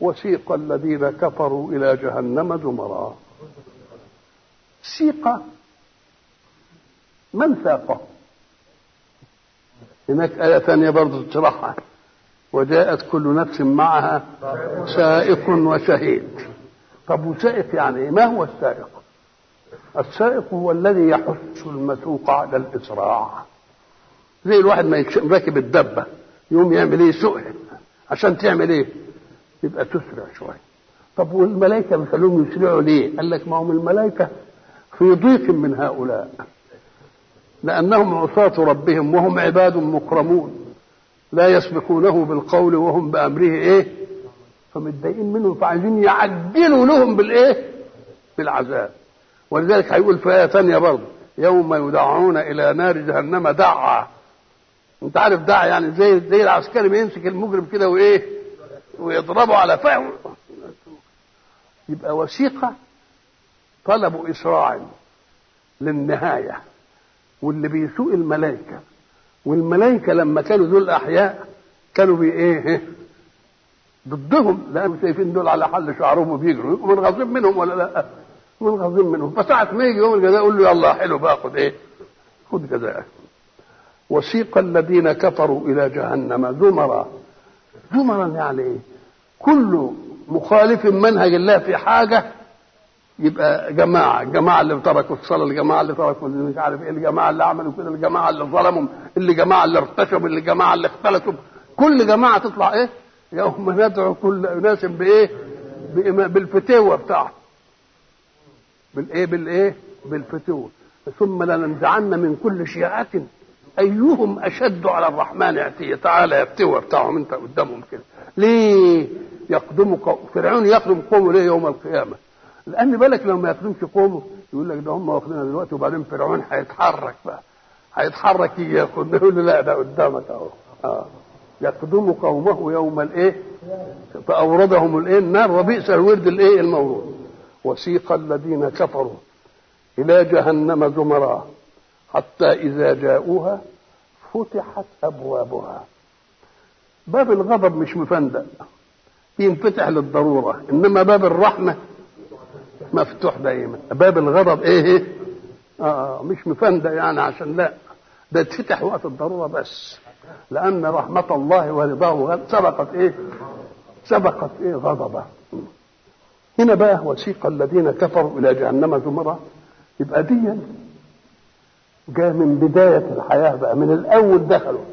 وسيق الذين كفروا إلى جهنم زمرا سيق من ساقه هناك آية ثانية برضه تشرحها وجاءت كل نفس معها سائق وشهيد طب وسائق يعني ايه ما هو السائق السائق هو الذي يحث المسوق على الاسراع زي الواحد ما راكب الدبه يقوم يعمل ايه سوقها عشان تعمل ايه يبقى تسرع شويه طب والملائكه بيخلوهم يسرعوا ليه قال لك ما هم الملائكه في ضيق من هؤلاء لانهم عصاة ربهم وهم عباد مكرمون لا يسبقونه بالقول وهم بامره ايه فمتضايقين منهم فعايزين يعجلوا لهم بالايه بالعذاب ولذلك هيقول في ايه ثانيه برضه يوم يدعون الى نار جهنم دعا انت عارف دعا يعني زي زي العسكري بيمسك المجرم كده وايه ويضربه على فهم يبقى وثيقه طلب اسراع للنهايه واللي بيسوق الملائكه والملائكه لما كانوا دول احياء كانوا بي ايه ضدهم لانهم شايفين دول على حل شعرهم وبيجروا يبقوا منغاظين منهم ولا لا؟ منغاظين منهم فساعة ما يجي يوم الجزاء يقول له يلا حلو بقى خد ايه؟ خد جزاءك. وسيق الذين كفروا الى جهنم زمرا زمرا يعني ايه؟ كل مخالف منهج الله في حاجه يبقى جماعه الجماعه اللي تركوا الصلاه الجماعه اللي تركوا اللي مش عارف ايه الجماعه اللي عملوا كده الجماعه اللي ظلموا اللي جماعه اللي ارتشوا اللي جماعه اللي اختلطوا كل جماعه تطلع ايه يوم ندعو كل اناس بايه بالفتوه بتاعه بالايه بالايه بالفتوه ثم لننزعن من كل شيعة ايهم اشد على الرحمن عتيه تعالى يا فتوه بتاعهم انت قدامهم كده ليه يقدم قوم فرعون يقدم قومه ليه يوم القيامه لان بالك لو ما يقدمش قومه يقول لك ده هم واخدينها دلوقتي وبعدين فرعون هيتحرك بقى هيتحرك يجي ياخدنا يقول له لا ده قدامك اهو اه يقدم قومه يوم الايه فاوردهم الايه النار وبئس الورد الايه المورود وسيق الذين كفروا الى جهنم زمرا حتى اذا جاءوها فتحت ابوابها باب الغضب مش مفندق ينفتح للضروره انما باب الرحمه مفتوح دايما باب الغضب ايه اه مش مفندق يعني عشان لا ده اتفتح وقت الضروره بس لان رحمه الله ورضاه سبقت ايه سبقت ايه غضبه هنا بقى وسيق الذين كفروا الى جهنم زمرا يبقى دي جاء من بداية الحياة بقى من الأول دخلوا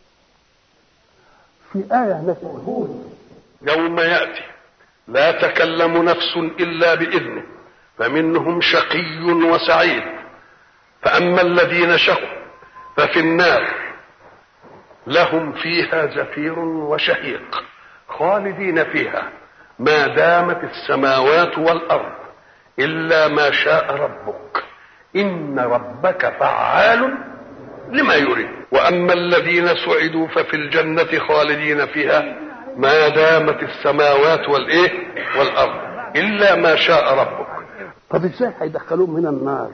في آية هناك يوم يأتي لا تكلم نفس إلا بإذنه فمنهم شقي وسعيد فأما الذين شقوا ففي النار لهم فيها زفير وشهيق خالدين فيها ما دامت السماوات والأرض إلا ما شاء ربك إن ربك فعال لما يريد وأما الذين سعدوا ففي الجنة خالدين فيها ما دامت السماوات والإيه والأرض إلا ما شاء ربك طب ازاي هيدخلوهم من النار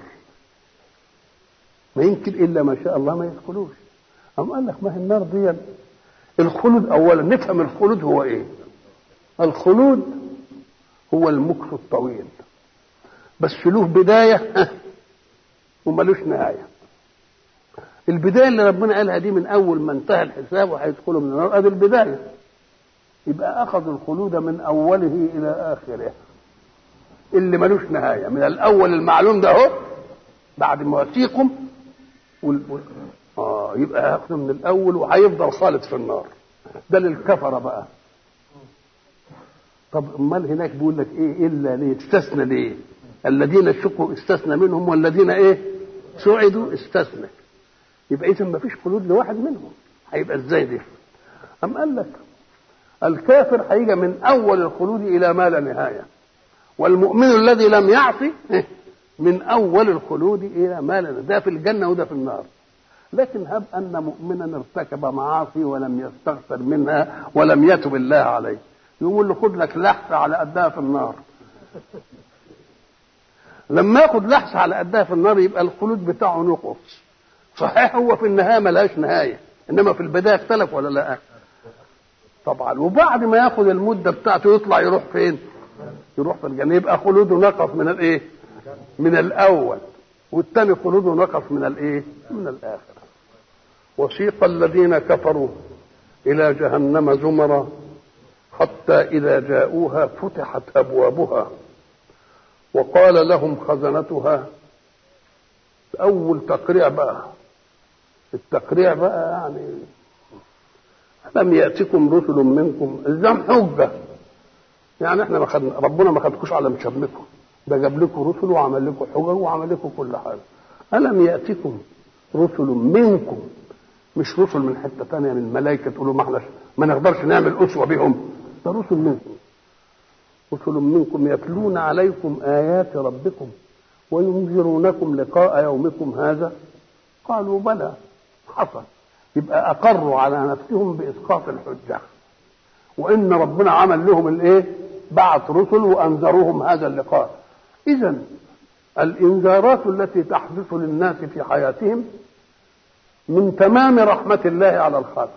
ما يمكن الا ما شاء الله ما يدخلوش أم قال لك ما هي النار دي الخلود اولا نفهم الخلود هو ايه الخلود هو المكث الطويل بس له بدايه وملوش نهايه البدايه اللي ربنا قالها دي من اول ما انتهى الحساب وهيدخلوا من النار ادي البدايه يبقى اخذ الخلود من اوله الى اخره اللي ملوش نهايه من الاول المعلوم ده اهو بعد مواسيقهم وال... اه يبقى هياخده من الاول وهيفضل خالد في النار ده للكفره بقى طب امال هناك بيقول لك ايه الا ليه استثنى ليه الذين شقوا استثنى منهم والذين ايه سعدوا استثنى يبقى اذا ما فيش خلود لواحد منهم هيبقى ازاي ده ام قال لك الكافر هيجي من اول الخلود الى ما لا نهايه والمؤمن الذي لم يعصي من اول الخلود الى ما لا ده في الجنه وده في النار لكن هب ان مؤمنا ارتكب معاصي ولم يستغفر منها ولم يتب الله عليه يقول له خد لك لحظه على قدها في النار لما ياخد لحظه على قدها في النار يبقى الخلود بتاعه نقص صحيح هو في النهايه ملهاش نهايه انما في البدايه اختلف ولا لا طبعا وبعد ما ياخد المده بتاعته يطلع يروح فين يروح في الجنه يبقى خلوده نقص من الايه من الاول والثاني خلوده نقص من الايه من الاخر وسيق الذين كفروا الى جهنم زمرا حتى اذا جاءوها فتحت ابوابها وقال لهم خزنتها اول تقريع بقى التقريع بقى يعني لم ياتكم رسل منكم الزام حجه يعني احنا ما خدنا ربنا ما خدكوش على مشمكم ده جاب لكم رسل وعمل لكم حجج وعمل لكم كل حاجه الم ياتكم رسل منكم مش رسل من حته ثانيه من الملائكه تقولوا ما احنا ما نقدرش نعمل اسوه بهم ده رسل منكم رسل منكم يتلون عليكم ايات ربكم وينذرونكم لقاء يومكم هذا قالوا بلى حصل يبقى اقروا على نفسهم باسقاط الحجه وان ربنا عمل لهم الايه بعث رسل وانذروهم هذا اللقاء اذا الانذارات التي تحدث للناس في حياتهم من تمام رحمه الله على الخلق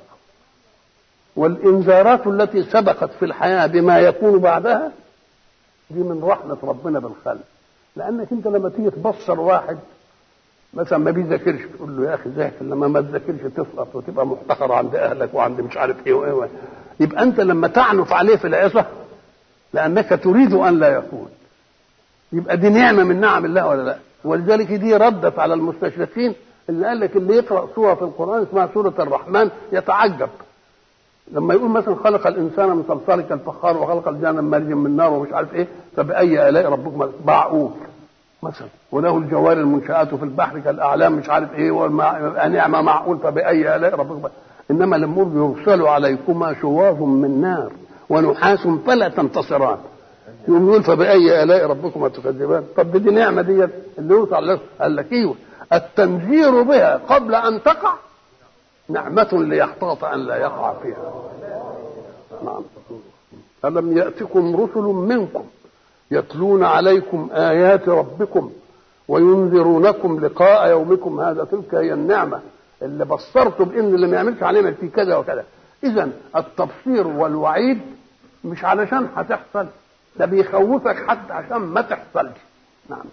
والانذارات التي سبقت في الحياه بما يكون بعدها دي من رحمه ربنا بالخلق لانك انت لما تيجي تبصر واحد مثلا ما بيذاكرش تقول له يا اخي ذاكر لما ما تذاكرش تسقط وتبقى محتقر عند اهلك وعند مش عارف ايه وايه يبقى انت لما تعنف عليه في العظه لانك تريد ان لا يكون يبقى دي نعمه من نعم الله ولا لا ولذلك دي ردت على المستشرقين اللي قال لك اللي يقرا سوره في القران اسمها سوره الرحمن يتعجب لما يقول مثلا خلق الانسان من صلصال كالفخار وخلق الجان من مارج من نار ومش عارف ايه فباي الاء ربكم معقول مثلا وله الجوار المنشآت في البحر كالاعلام مش عارف ايه نعمه معقول فباي الاء ربكم انما لما يرسل عليكما شواظ من نار ونحاس فلا تنتصران يقوم يقول فباي الاء ربكما تكذبان طب دي نعمه دي اللي يوصل لك قال لك ايوه التنذير بها قبل ان تقع نعمة ليحتاط أن لا يقع فيها نعم ألم يأتكم رسل منكم يتلون عليكم آيات ربكم وينذرونكم لقاء يومكم هذا تلك هي النعمة اللي بصرتم بإن اللي ما يعملش علينا في كذا وكذا إذا التبصير والوعيد مش علشان هتحصل ده بيخوفك حتى عشان ما تحصلش نعم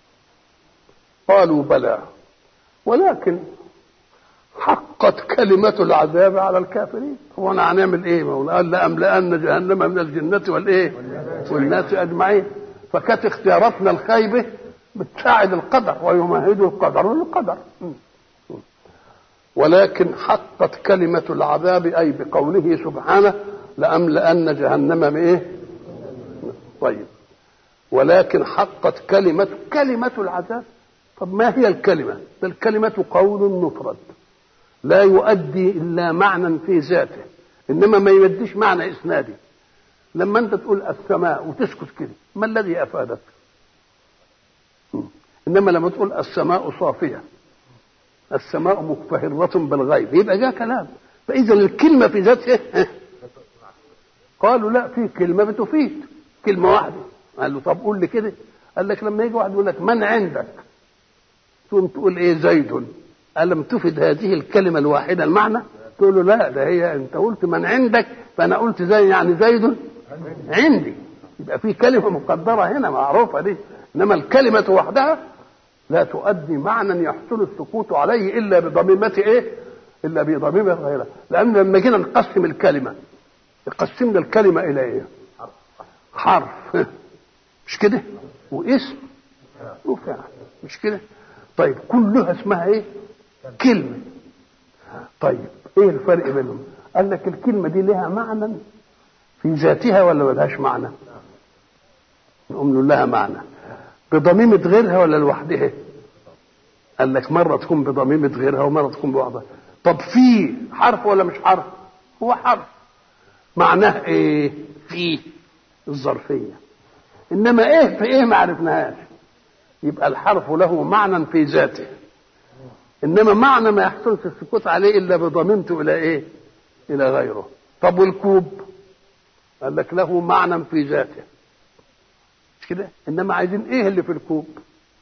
قالوا بلى ولكن حقت كلمة العذاب على الكافرين هو انا هنعمل ايه ما قال لأملأن جهنم من الجنة والايه والناس اجمعين فكانت اختياراتنا الخايبة بتساعد القدر ويمهد القدر للقدر ولكن حقت كلمة العذاب أي بقوله سبحانه لأملأن جهنم من إيه؟ طيب ولكن حقت كلمة كلمة العذاب طب ما هي الكلمة؟ الكلمة قول مفرد لا يؤدي الا معنى في ذاته انما ما يوديش معنى اسنادي لما انت تقول السماء وتسكت كده ما الذي افادك انما لما تقول السماء صافيه السماء مكفهرة بالغيب يبقى جاء كلام فاذا الكلمه في ذاتها قالوا لا في كلمه بتفيد كلمه واحده قال له طب قول لي كده قال لك لما يجي واحد يقول لك من عندك تقوم تقول ايه زيد ألم تفد هذه الكلمة الواحدة المعنى؟ تقول له لا ده هي أنت قلت من عندك فأنا قلت زي يعني زيد عندي يبقى في كلمة مقدرة هنا معروفة دي إنما الكلمة وحدها لا تؤدي معنى يحصل السكوت عليه إلا بضميمة إيه؟ إلا بضميمة غيرها لأن لما جينا نقسم الكلمة قسمنا الكلمة إلى إيه؟ حرف مش كده؟ واسم وفعل مش كده؟ طيب كلها اسمها ايه؟ كلمة طيب ايه الفرق بينهم قال لك الكلمة دي لها معنى في ذاتها ولا ملهاش معنى نقوم نقول لها معنى بضميمة غيرها ولا لوحدها قال لك مرة تكون بضميمة غيرها ومرة تكون بوحدها طب في حرف ولا مش حرف هو حرف معناه ايه في الظرفية انما ايه في ايه ما عرفناهاش يبقى الحرف له معنى في ذاته انما معنى ما يحصلش السكوت عليه الا بضميمته الى ايه الى غيره طب والكوب قال لك له معنى في ذاته مش كده انما عايزين ايه اللي في الكوب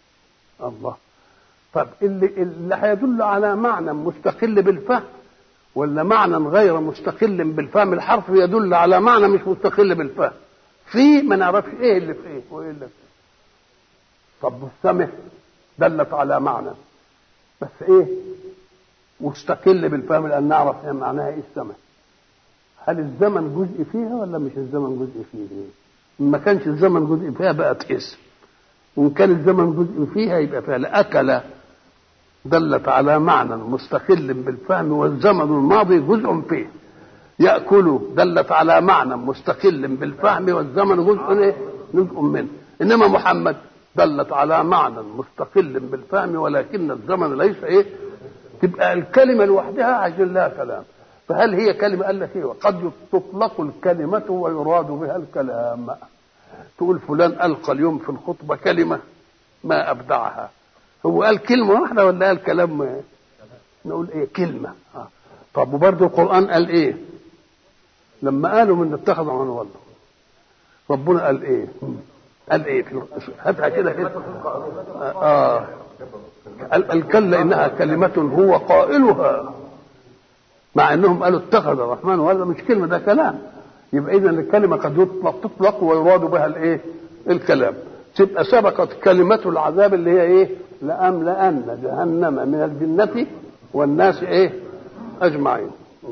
الله طب اللي اللي هيدل على معنى مستقل بالفهم ولا معنى غير مستقل بالفهم الحرف يدل على معنى مش مستقل بالفهم في ما نعرفش ايه اللي في ايه وايه اللي في ايه طب والسمع دلت على معنى بس ايه مستقل بالفهم لان نعرف ايه معناها ايه السمع هل الزمن جزء فيها ولا مش الزمن جزء فيها ما كانش الزمن جزء فيها بقت اسم وان كان الزمن جزء فيها يبقى فيها الاكل دلت على معنى مستقل بالفهم والزمن الماضي جزء فيه يأكل دلت على معنى مستقل بالفهم والزمن جزء ايه؟ جزء منه انما محمد دلت على معنى مستقل بالفهم ولكن الزمن ليس ايه تبقى الكلمة لوحدها عشان لها كلام فهل هي كلمة قال لك ايه قد تطلق الكلمة ويراد بها الكلام تقول فلان ألقى اليوم في الخطبة كلمة ما أبدعها هو قال كلمة واحدة ولا قال كلام نقول ايه كلمة آه. طب وبرضه القرآن قال ايه لما قالوا من اتخذ عن والله ربنا قال ايه قال ايه في هاتها كده كده اه قال الكلا انها كلمة هو قائلها مع انهم قالوا اتخذ الرحمن وهذا مش كلمة ده كلام يبقى اذا الكلمة قد يطلق تطلق ويراد بها الايه الكلام تبقى سبقت كلمة العذاب اللي هي ايه لأملأن جهنم من الجنة والناس ايه اجمعين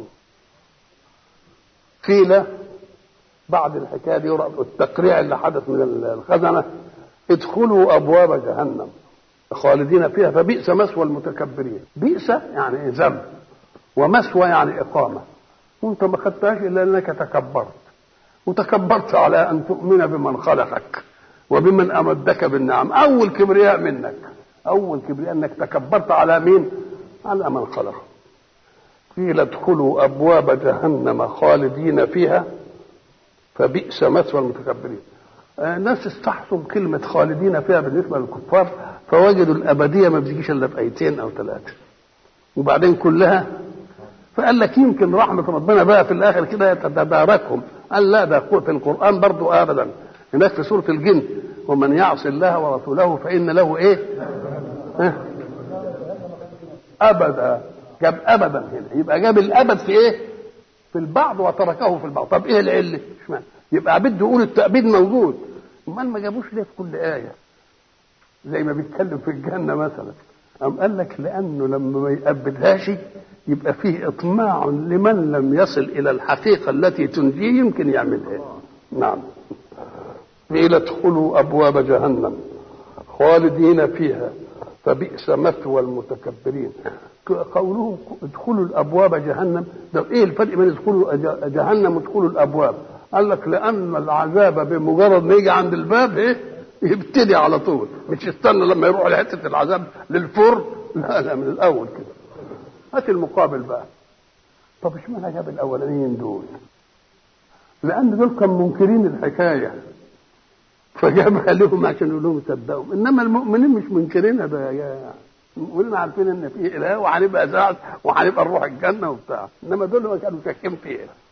قيل بعد الحكايه دي التقريع اللي حدث من الخزنه ادخلوا ابواب جهنم خالدين فيها فبئس مثوى المتكبرين بئس يعني ذنب ومثوى يعني اقامه وانت ما خدتهاش الا انك تكبرت وتكبرت على ان تؤمن بمن خلقك وبمن امدك بالنعم اول كبرياء منك اول كبرياء انك تكبرت على مين على من خلقك قيل ادخلوا ابواب جهنم خالدين فيها فبئس مثوى المتكبرين آه ناس استحصوا كلمة خالدين فيها بالنسبة للكفار فوجدوا الأبدية ما بتجيش إلا في آيتين أو ثلاثة وبعدين كلها فقال لك يمكن رحمة ربنا بقى في الآخر كده يتداركهم قال لا ده في القرآن برضو أبدا هناك في سورة الجن ومن يعص الله ورسوله فإن له إيه؟ ها؟ أبدا جاب ابدا هنا يبقى جاب الابد في ايه في البعض وتركه في البعض طب ايه العله اشمعنى يبقى بده يقول التأبيد موجود امال ما جابوش ليه في كل ايه زي ما بيتكلم في الجنه مثلا أم قال لك لانه لما ما يأبدهاش يبقى فيه اطماع لمن لم يصل الى الحقيقه التي تنجيه يمكن يعملها نعم قيل ادخلوا ابواب جهنم خالدين فيها فبئس مثوى المتكبرين قولهم ادخلوا الابواب جهنم ده ايه الفرق بين ادخلوا جهنم وادخلوا الابواب قال لك لان العذاب بمجرد ما يجي عند الباب ايه يبتدي على طول مش يستنى لما يروح لحته العذاب للفر لا لا من الاول كده هات المقابل بقى طب اشمعنى جاب الاولانيين دول لان دول كانوا منكرين الحكايه فجابها لهم عشان يقول لهم صدقوا انما المؤمنين مش منكرينها ده يا المؤمنين عارفين ان في اله وهنبقى سعد وهنبقى نروح الجنه وبتاع انما دول ما كانوا شاكين فيها